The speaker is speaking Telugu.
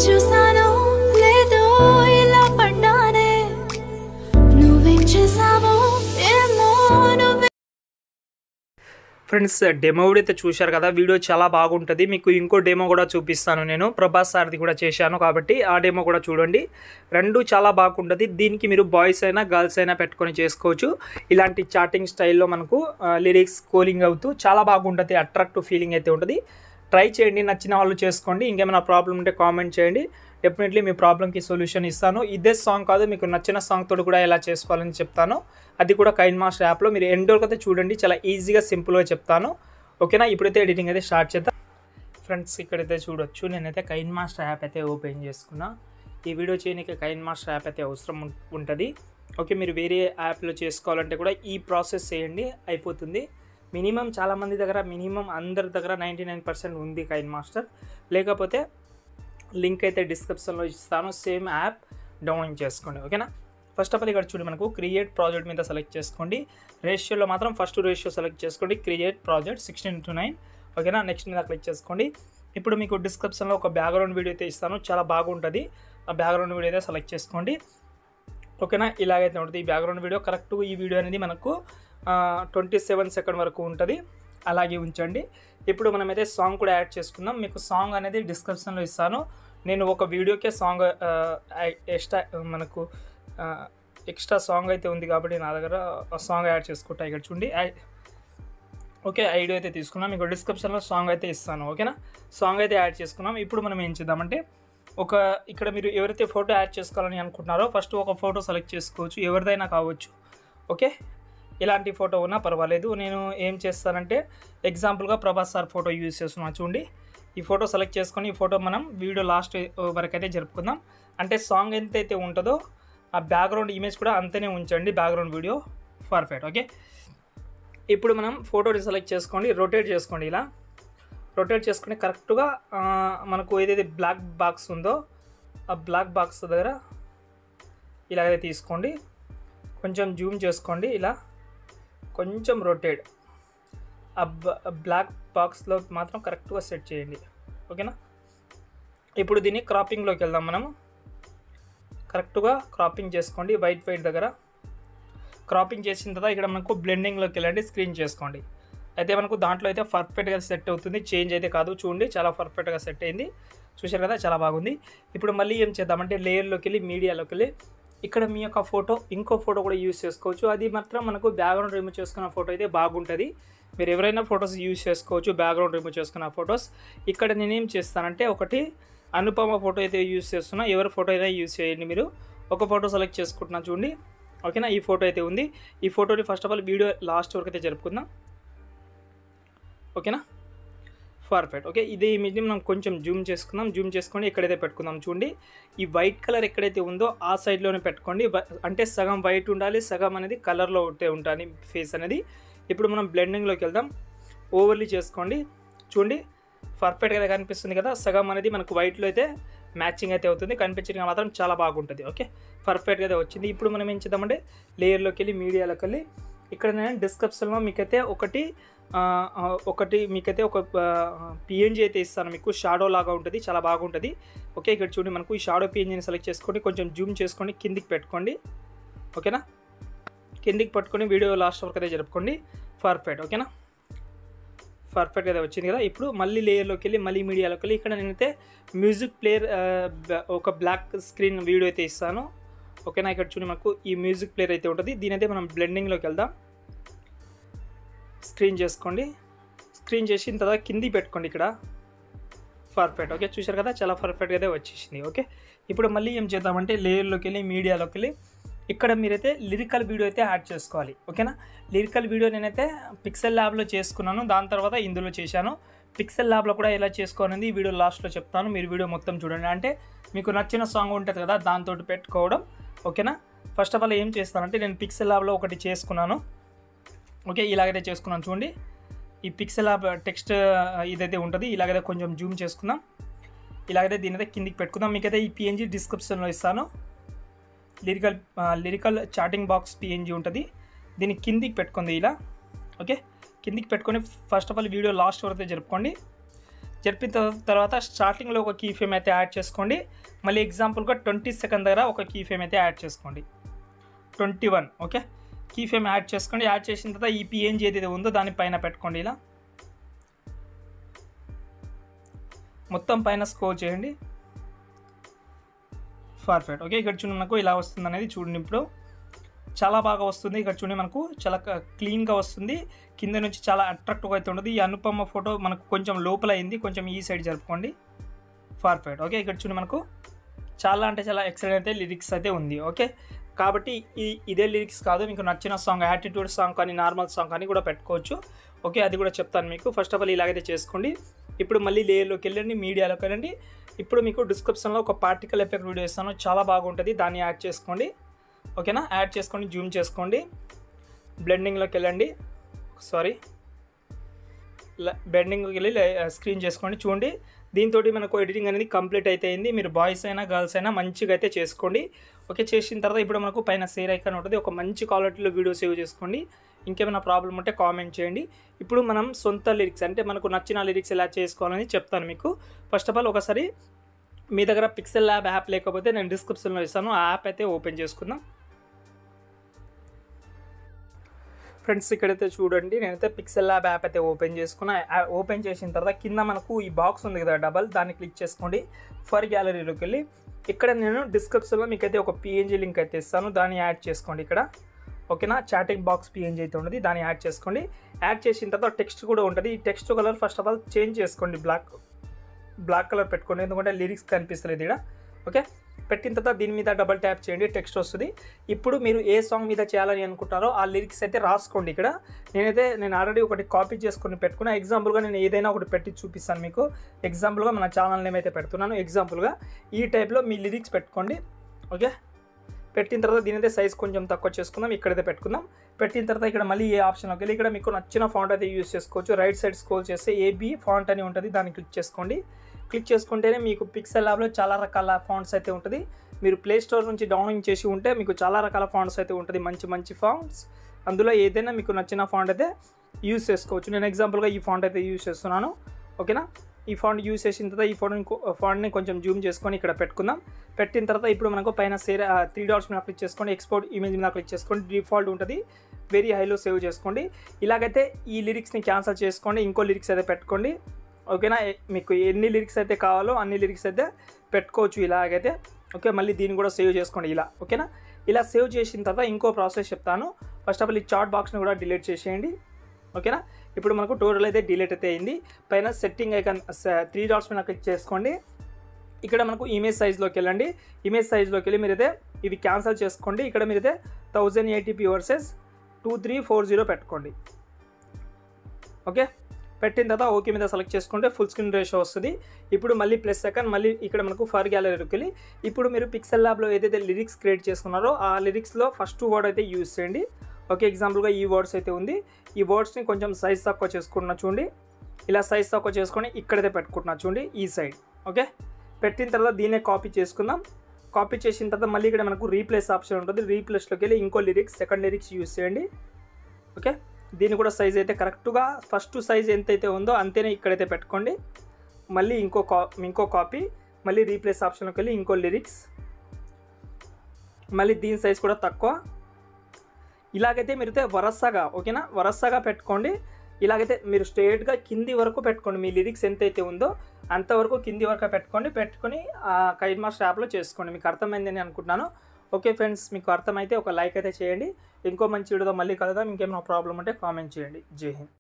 చూసానో లేదో ఇలా పడ్డానే నువ్వేం చేసావో ఏమో నువ్వే ఫ్రెండ్స్ డెమో కూడా అయితే చూశారు కదా వీడియో చాలా బాగుంటుంది మీకు ఇంకో డెమో కూడా చూపిస్తాను నేను ప్రభాస్ సార్ది కూడా చేశాను కాబట్టి ఆ డెమో కూడా చూడండి రెండు చాలా బాగుంటుంది దీనికి మీరు బాయ్స్ అయినా గర్ల్స్ అయినా పెట్టుకొని చేసుకోవచ్చు ఇలాంటి చాటింగ్ స్టైల్లో మనకు లిరిక్స్ కోలింగ్ అవుతూ చాలా బాగుంటుంది అట్రాక్టివ్ ఫీలింగ్ అయితే ఉంటుంది ట్రై చేయండి నచ్చిన వాళ్ళు చేసుకోండి ఇంకేమైనా ప్రాబ్లం ఉంటే కామెంట్ చేయండి డెఫినెట్లీ మీ ప్రాబ్లమ్కి సొల్యూషన్ ఇస్తాను ఇదే సాంగ్ కాదు మీకు నచ్చిన సాంగ్ తోటి కూడా ఎలా చేసుకోవాలని చెప్తాను అది కూడా కైన్ మాస్టర్ యాప్లో మీరు ఎండ్ వరకు అయితే చూడండి చాలా ఈజీగా సింపుల్గా చెప్తాను ఓకేనా ఇప్పుడైతే ఎడిటింగ్ అయితే స్టార్ట్ చేద్దాం ఫ్రెండ్స్ ఇక్కడైతే చూడొచ్చు నేనైతే కైన్ మాస్టర్ యాప్ అయితే ఓపెన్ చేసుకున్నా ఈ వీడియో చేయడానికి కైన్ మాస్టర్ యాప్ అయితే అవసరం ఉం- ఉంటుంది ఓకే మీరు వేరే యాప్లో చేసుకోవాలంటే కూడా ఈ ప్రాసెస్ చేయండి అయిపోతుంది మినిమం చాలామంది దగ్గర మినిమం అందరి దగ్గర నైంటీ నైన్ పర్సెంట్ ఉంది కైన్ మాస్టర్ లేకపోతే లింక్ అయితే డిస్క్రిప్షన్లో ఇస్తాను సేమ్ యాప్ డౌన్లోడ్ చేసుకోండి ఓకేనా ఫస్ట్ ఆఫ్ ఆల్ ఇక్కడ చూడండి మనకు క్రియేట్ ప్రాజెక్ట్ మీద సెలెక్ట్ చేసుకోండి రేషియోలో మాత్రం ఫస్ట్ రేషియో సెలెక్ట్ చేసుకోండి create project sixteen to nine ఓకేనా నెక్స్ట్ మీద క్లిక్ చేసుకోండి ఇప్పుడు మీకు డిస్క్రిప్షన్లో ఒక బ్యాక్గ్రౌండ్ వీడియో అయితే ఇస్తాను చాలా బాగుంటుంది ఆ బ్యాక్గ్రౌండ్ వీడియో అయితే సెలెక్ట్ చేసుకోండి ఓకేనా ఇలాగైతే ఉంటుంది ఈ బ్యాక్గ్రౌండ్ వీడియో కరెక్ట్ ఈ వీడియో అనేది మనకు ట్వంటీ సెవెన్ సెకండ్ వరకు ఉంటుంది అలాగే ఉంచండి ఇప్పుడు మనమైతే సాంగ్ కూడా యాడ్ చేసుకుందాం మీకు సాంగ్ అనేది డిస్క్రిప్షన్లో ఇస్తాను నేను ఒక వీడియోకే సాంగ్ ఎక్స్ట్రా మనకు ఎక్స్ట్రా సాంగ్ అయితే ఉంది కాబట్టి నా దగ్గర సాంగ్ యాడ్ చేసుకుంటా ఇక్కడ చూడండి ఐ- ఓకే ఐడియా అయితే తీసుకున్నాం మీకు డిస్క్రిప్షన్లో సాంగ్ అయితే ఇస్తాను ఓకేనా సాంగ్ అయితే యాడ్ చేసుకున్నాం ఇప్పుడు మనం ఏం చేద్దామంటే ఒక ఇక్కడ మీరు ఎవరైతే ఫోటో యాడ్ చేసుకోవాలని అనుకుంటున్నారో ఫస్ట్ ఒక ఫోటో సెలెక్ట్ చేసుకోవచ్చు ఎవరిదైనా కావచ్చు ఓకే ఇలాంటి ఫోటో ఉన్నా పర్వాలేదు నేను ఏం చేస్తానంటే ఎగ్జాంపుల్గా ప్రభాస్ సార్ ఫోటో యూజ్ చేస్తున్నాను చూడండి ఈ ఫోటో సెలెక్ట్ చేసుకొని ఈ ఫోటో మనం వీడియో లాస్ట్ వరకు అయితే జరుపుకుందాం అంటే సాంగ్ ఎంతైతే ఉంటుందో ఆ బ్యాక్గ్రౌండ్ ఇమేజ్ కూడా అంతనే ఉంచండి బ్యాక్గ్రౌండ్ వీడియో పర్ఫెక్ట్ ఓకే ఇప్పుడు మనం ఫోటోని సెలెక్ట్ చేసుకోండి రొటేట్ చేసుకోండి ఇలా రొటేట్ చేసుకుని కరెక్ట్గా ఆ, మనకు ఏదైతే బ్లాక్ బాక్స్ ఉందో ఆ బ్లాక్ బాక్స్ దగ్గర ఇలాగే తీసుకోండి కొంచెం జూమ్ చేసుకోండి ఇలా కొంచెం రొటేట్ ఆ బ్లాక్ బాక్స్లో మాత్రం కరెక్ట్గా సెట్ చేయండి ఓకేనా ఇప్పుడు దీన్ని క్రాపింగ్లోకి వెళ్దాం మనము కరెక్ట్గా క్రాపింగ్ చేసుకోండి వైట్ వైట్ దగ్గర క్రాపింగ్ చేసిన తర్వాత ఇక్కడ మనకు బ్లెండింగ్లోకి వెళ్ళండి స్క్రీన్ చేసుకోండి అయితే మనకు దాంట్లో అయితే పర్ఫెక్ట్గా సెట్ అవుతుంది చేంజ్ అయితే కాదు చూడండి చాలా పర్ఫెక్ట్గా సెట్ అయింది చూశారు కదా చాలా బాగుంది ఇప్పుడు మళ్ళీ ఏం చేద్దామంటే లేయర్లోకి వెళ్ళి మీడియాలోకి వెళ్ళి ఇక్కడ మీ యొక్క ఫోటో ఇంకో ఫోటో కూడా యూస్ చేసుకోవచ్చు అది మాత్రం మనకు బ్యాక్గ్రౌండ్ రిమూవ్ చేసుకున్న ఫోటో అయితే బాగుంటుంది మీరు ఎవరైనా ఫొటోస్ యూస్ చేసుకోవచ్చు బ్యాక్గ్రౌండ్ రిమూవ్ చేసుకున్న ఫొటోస్ ఇక్కడ నేనేం చేస్తానంటే ఒకటి అనుపమ ఫోటో అయితే యూస్ చేస్తున్నా ఎవరి ఫోటో అయినా యూస్ చేయండి మీరు ఒక ఫోటో సెలెక్ట్ చేసుకుంటున్నా చూడండి ఓకేనా ఈ ఫోటో అయితే ఉంది ఈ ఫోటోని first of all video last వరకు అయితే జరుపుకుందాం ఓకేనా పర్ఫెక్ట్ ఓకే ఇదే ఇమేజ్ని మనం కొంచెం జూమ్ చేసుకుందాం జూమ్ చేసుకొని ఎక్కడైతే పెట్టుకుందాం చూడండి ఈ వైట్ కలర్ ఎక్కడైతే ఉందో ఆ సైడ్లోనే పెట్టుకోండి వ- అంటే సగం వైట్ ఉండాలి సగం అనేది కలర్లో ఉంటే ఉంటుంది ఫేస్ అనేది ఇప్పుడు మనం బ్లెండింగ్లోకి వెళ్దాం ఓవర్లీ చేసుకోండి చూడండి పర్ఫెక్ట్గా కనిపిస్తుంది కదా సగం అనేది మనకు వైట్లో అయితే మ్యాచింగ్ అయితే అవుతుంది కనిపించడం మాత్రం చాలా బాగుంటుంది ఓకే పర్ఫెక్ట్గా అయితే వచ్చింది ఇప్పుడు మనం ఏం చేద్దామంటే లేయర్లోకి వెళ్ళి మీడియాలోకి వెళ్ళి ఇక్కడ నేను డిస్క్రిప్షన్లో మీకైతే ఒకటి ఆ, ఆ, ఒకటి మీకైతే ఒక పిఎన్జీ అయితే ఇస్తాను మీకు షాడో లాగా ఉంటుంది చాలా బాగుంటుంది ఓకే ఇక్కడ చూడండి మనకు ఈ షాడో పిఎన్జీని సెలెక్ట్ చేసుకోండి కొంచెం జూమ్ చేసుకోండి కిందికి పెట్టుకోండి ఓకేనా కిందికి పట్టుకొని వీడియో లాస్ట్ వరకు అయితే జరుపుకోండి పర్ఫెక్ట్ ఓకేనా పర్ఫెక్ట్ అయితే వచ్చింది కదా ఇప్పుడు మళ్ళీ లేయర్లోకి వెళ్ళి మళ్ళీ మీడియాలోకి వెళ్ళి ఇక్కడ నేనైతే మ్యూజిక్ ప్లేయర్ ఒక బ్లాక్ స్క్రీన్ వీడియో అయితే ఇస్తాను ఓకేనా ఇక్కడ చూడండి మాకు ఈ మ్యూజిక్ ప్లేయర్ అయితే ఉంటుంది దీని అయితే మనం బ్లెండింగ్లోకి వెళ్దాం స్క్రీన్ చేసుకోండి స్క్రీన్ చేసిన తర్వాత కింది పెట్టుకోండి ఇక్కడ పర్ఫెక్ట్ ఓకే చూశారు కదా చాలా పర్ఫెక్ట్గా అయితే వచ్చేసింది ఓకే ఇప్పుడు మళ్ళీ ఏం చేద్దామంటే లేయర్లోకి వెళ్ళి మీడియాలోకి వెళ్ళి ఇక్కడ మీరైతే లిరికల్ వీడియో అయితే యాడ్ చేసుకోవాలి ఓకేనా లిరికల్ వీడియో నేనైతే పిక్సెల్ ల్యాబ్లో చేసుకున్నాను దాని తర్వాత ఇందులో చేశాను పిక్సెల్ ల్యాబ్లో కూడా ఎలా చేసుకోవాలని ఈ వీడియో లాస్ట్లో చెప్తాను మీరు వీడియో మొత్తం చూడండి అంటే మీకు నచ్చిన సాంగ్ ఉంటుంది కదా దాంతో పెట్టుకోవడం ఓకేనా ఫస్ట్ ఆఫ్ ఆల్ ఏం చేస్తానంటే నేను పిక్సెల్ ల్యాబ్లో ఒకటి చేసుకున్నాను ఓకే ఇలాగైతే చేసుకున్నాను చూడండి ఈ పిక్సెల్ యాప్ టెక్స్ట్ ఇదైతే ఉంటుంది ఇలాగైతే కొంచెం జూమ్ చేసుకుందాం ఇలాగైతే దీని అయితే కిందికి పెట్టుకుందాం మీకైతే ఈ పిఎన్జీ డిస్క్రిప్షన్లో ఇస్తాను lyrical lyrical chatting box PNG ఉంటుంది దీన్ని కిందికి పెట్టుకుంది ఇలా ఓకే కిందికి పెట్టుకొని first of all video last వరకు జరుపుకోండి జరిపిన తర్వా- తర్వాత స్టార్టింగ్లో ఒక కీ ఫేమ్ అయితే యాడ్ చేసుకోండి మళ్ళీ ఎగ్జాంపుల్గా ట్వంటీ సెకండ్ దగ్గర ఒక కీ ఫేమ్ అయితే యాడ్ చేసుకోండి twenty one okay key frame add చేసుకోండి యాడ్ చేసిన తర్వాత ఈ పిఎన్జీ ఏదైతే ఉందో దాని పైన పెట్టుకోండి ఇలా మొత్తం పైన స్కోర్ చేయండి పర్ఫెక్ట్ ఓకే ఇక్కడ చూడండి మనకు ఇలా వస్తుంది అనేది చూడండి ఇప్పుడు చాలా బాగా వస్తుంది ఇక్కడ చూడండి మనకు చాలా క్లీన్గా వస్తుంది కింద నుంచి చాలా అట్రాక్టివ్గా అయితే ఉంటుంది ఈ అనుపమ ఫోటో మనకు కొంచెం లోపల అయింది కొంచెం ఈ సైడ్ జరుపుకోండి పర్ఫెక్ట్ ఓకే ఇక్కడ చూడండి మనకు చాలా అంటే చాలా ఎక్సలెంట్ అయితే లిరిక్స్ అయితే ఉంది ఓకే కాబట్టి ఈ ఇదే లిరిక్స్ కాదు మీకు నచ్చిన సాంగ్ యాటిట్యూడ్ సాంగ్ కానీ నార్మల్ సాంగ్ కానీ కూడా పెట్టుకోవచ్చు ఓకే అది కూడా చెప్తాను మీకు ఫస్ట్ ఆఫ్ ఆల్ ఇలాగైతే చేసుకోండి ఇప్పుడు మళ్ళీ లేయర్లోకి వెళ్ళండి మీడియాలోకి వెళ్ళండి ఇప్పుడు మీకు డిస్క్రిప్షన్లో ఒక పార్టికల్ ఎఫెక్ట్ వీడియో ఇస్తాను చాలా బాగుంటుంది దాన్ని యాడ్ చేసుకోండి ఓకేనా యాడ్ చేసుకోండి జూమ్ చేసుకోండి బ్లెండింగ్లోకి వెళ్ళండి సారీ బెండింగ్కి వెళ్ళి స్క్రీన్ చేసుకోండి చూడండి దీంతో మనకు ఎడిటింగ్ అనేది కంప్లీట్ అయితే అయింది మీరు బాయ్స్ అయినా గర్ల్స్ అయినా మంచిగా అయితే చేసుకోండి ఓకే చేసిన తర్వాత ఇప్పుడు మనకు పైన సేర్ ఐకాన్ ఉంటుంది ఒక మంచి క్వాలిటీలో వీడియో సేవ్ చేసుకోండి ఇంకేమైనా ప్రాబ్లం ఉంటే కామెంట్ చేయండి ఇప్పుడు మనం సొంత లిరిక్స్ అంటే మనకు నచ్చిన లిరిక్స్ ఎలా చేసుకోవాలని చెప్తాను మీకు ఫస్ట్ ఆఫ్ ఆల్ ఒకసారి మీ దగ్గర పిక్సెల్ ల్యాబ్ యాప్ లేకపోతే నేను డిస్క్రిప్షన్లో ఇస్తాను ఆ యాప్ అయితే ఓపెన్ చేసుకుందాం ఫ్రెండ్స్ ఇక్కడైతే చూడండి నేనైతే పిక్సెల్ ల్యాబ్ యాప్ అయితే ఓపెన్ చేసుకున్నా ఆ- ఓపెన్ చేసిన తర్వాత కింద మనకు ఈ బాక్స్ ఉంది కదా డబల్ దాన్ని క్లిక్ చేసుకోండి ఫర్ గ్యాలరీలోకి వెళ్ళి ఇక్కడ నేను డిస్క్రిప్షన్లో మీకు అయితే ఒక పిఎన్జీ లింక్ అయితే ఇస్తాను దాన్ని యాడ్ చేసుకోండి ఇక్కడ ఓకేనా చాటింగ్ బాక్స్ పిఎన్జీ అయితే ఉంటుంది దాన్ని యాడ్ చేసుకోండి యాడ్ చేసిన తర్వాత టెక్స్ట్ కూడా ఉంటుంది ఈ text colour first of all change చేసుకోండి బ్లాక్ బ్లాక్ కలర్ పెట్టుకోండి ఎందుకంటే లిరిక్స్ కనిపిస్తలేదు ఇక్కడ ఓకే పెట్టిన తర్వాత దీని మీద డబల్ ట్యాప్ చేయండి టెక్స్ట్ వస్తుంది ఇప్పుడు మీరు ఏ సాంగ్ మీద చేయాలని అనుకుంటారో ఆ లిరిక్స్ అయితే రాసుకోండి ఇక్కడ నేనైతే నేను ఆల్రెడీ ఒకటి కాపీ చేసుకొని పెట్టుకున్నా ఎగ్జాంపుల్గా నేను ఏదైనా ఒకటి పెట్టి చూపిస్తాను మీకు ఎగ్జాంపుల్గా మన ఛానల్ నేమ్ అయితే పెడుతున్నాను ఎగ్జాంపుల్గా ఈ టైప్లో మీ లిరిక్స్ పెట్టుకోండి ఓకే పెట్టిన తర్వాత దీని అయితే సైజ్ కొంచెం తక్కువ చేసుకుందాం ఇక్కడైతే పెట్టుకుందాం పెట్టిన తర్వాత ఇక్కడ మళ్ళీ ఏ ఆప్షన్లోకి వెళ్ళి ఇక్కడ మీకు నచ్చిన ఫాంట్ అయితే యూస్ చేసుకోవచ్చు రైట్ సైడ్ స్క్రోల్ చేస్తే ఏబీ ఫాంట్ అని ఉంటుంది దాన్ని క్లిక్ చేసుకోండి క్లిక్ చేసుకుంటేనే మీకు పిక్సెల్ ల్యాబ్లో చాలా రకాల ఫాంట్స్ అయితే ఉంటుంది మీరు ప్లే స్టోర్ నుంచి డౌన్లోడ్ చేసి ఉంటే మీకు చాలా రకాల ఫాంట్స్ అయితే ఉంటుంది మంచి మంచి ఫాంట్స్ అందులో ఏదైనా మీకు నచ్చిన ఫాంట్ అయితే యూస్ చేసుకోవచ్చు నేను ఎగ్జాంపుల్గా ఈ ఫాంట్ అయితే యూస్ చేస్తున్నాను ఓకేనా ఈ ఫాంట్ యూస్ చేసిన తర్వాత ఈ ఫోన్ ఫాంట్ని కొంచెం జూమ్ చేసుకొని ఇక్కడ పెట్టుకుందాం పెట్టిన తర్వాత ఇప్పుడు మనకు పైన సేర్ త్రీ డాట్స్ మీద క్లిక్ చేసుకోండి ఎక్స్పోర్ట్ ఇమేజ్ మీద క్లిక్ చేసుకోండి డిఫాల్ట్ ఉంటుంది వెరీ హైలో సేవ్ చేసుకోండి ఇలాగైతే ఈ లిరిక్స్ని క్యాన్సిల్ చేసుకోండి ఇంకో లిరిక్స్ అయితే పెట్టుకోండి ఓకేనా ఎ- మీకు ఎన్ని లిరిక్స్ అయితే కావాలో అన్ని లిరిక్స్ అయితే పెట్టుకోవచ్చు ఇలాగైతే ఓకే మళ్ళీ దీన్ని కూడా సేవ్ చేసుకోండి ఇలా ఓకేనా ఇలా సేవ్ చేసిన తర్వాత ఇంకో ప్రాసెస్ చెప్తాను ఫస్ట్ ఆఫ్ ఆల్ ఈ చాట్ బాక్స్ని కూడా డిలీట్ చేసేయండి ఓకేనా ఇప్పుడు మనకు టోటల్ అయితే డిలీట్ అయితే అయింది పైన సెట్టింగ్ ఐకాన్ త్రీ డాట్స్ మీద క్లిక్ చేసుకోండి ఇక్కడ మనకు ఇమేజ్ సైజ్లోకి వెళ్ళండి ఇమేజ్ సైజ్లోకి వెళ్ళి మీరైతే ఇవి క్యాన్సిల్ చేసుకోండి ఇక్కడ మీరైతే thousand eighty P versus two three four zero పెట్టుకోండి ఓకే పెట్టిన తర్వాత ఓకే మీద సెలెక్ట్ చేసుకుంటే ఫుల్ స్క్రీన్ రేషో వస్తుంది ఇప్పుడు మళ్ళీ ప్లస్ సెకండ్ మళ్ళీ ఇక్కడ మనకు ఫర్ గ్యాలరీకి వెళ్ళి ఇప్పుడు మీరు పిక్సెల్ ల్యాబ్లో ఏదైతే లిరిక్స్ క్రియేట్ చేసుకున్నారో ఆ లిరిక్స్లో ఫస్ట్ వర్డ్ అయితే యూజ్ చేయండి ఓకే ఎగ్జాంపుల్గా ఈ వర్డ్స్ అయితే ఉంది ఈ వర్డ్స్ని కొంచెం సైజ్ తక్కువ చేసుకుంటున్నా చూడండి ఇలా సైజ్ తక్కువ చేసుకొని ఇక్కడైతే పెట్టుకుంటున్నా చూడండి ఈ సైడ్ ఓకే పెట్టిన తర్వాత దీన్నే కాపీ చేసుకుందాం కాపీ చేసిన తర్వాత మళ్ళీ ఇక్కడ మనకు రీప్లేస్ ఆప్షన్ ఉంటుంది రీప్లేస్లోకి వెళ్ళి ఇంకో లిరిక్స్ సెకండ్ లిరిక్స్ యూజ్ చేయండి ఓకే దీన్ని కూడా సైజ్ అయితే కరెక్ట్గా ఫస్ట్ సైజ్ ఎంతైతే ఉందో అంతేనే ఇక్కడైతే పెట్టుకోండి మళ్ళీ ఇంకో కా ఇంకో కాపీ మళ్ళీ రీప్లేస్ ఆప్షన్లోకి వెళ్ళి ఇంకో లిరిక్స్ మళ్ళీ దీని సైజ్ కూడా తక్కువ ఇలాగైతే మీరైతే వరసగా ఓకేనా వరసగా పెట్టుకోండి ఇలాగైతే మీరు స్ట్రేట్గా కింది వరకు పెట్టుకోండి మీ లిరిక్స్ ఎంతైతే ఉందో అంతవరకు కింది వరకు పెట్టుకోండి పెట్టుకొని కైడ్ మాస్టర్ యాప్లో చేసుకోండి మీకు అర్థమైందని అనుకుంటున్నాను ఓకే ఫ్రెండ్స్ మీకు అర్థమైతే ఒక లైక్ అయితే చేయండి ఇంకో మంచి వీడియోతో మళ్ళీ కలుద్దాం ఇంకేమైనా ప్రాబ్లం ఉంటే కామెంట్ చేయండి జై హింద్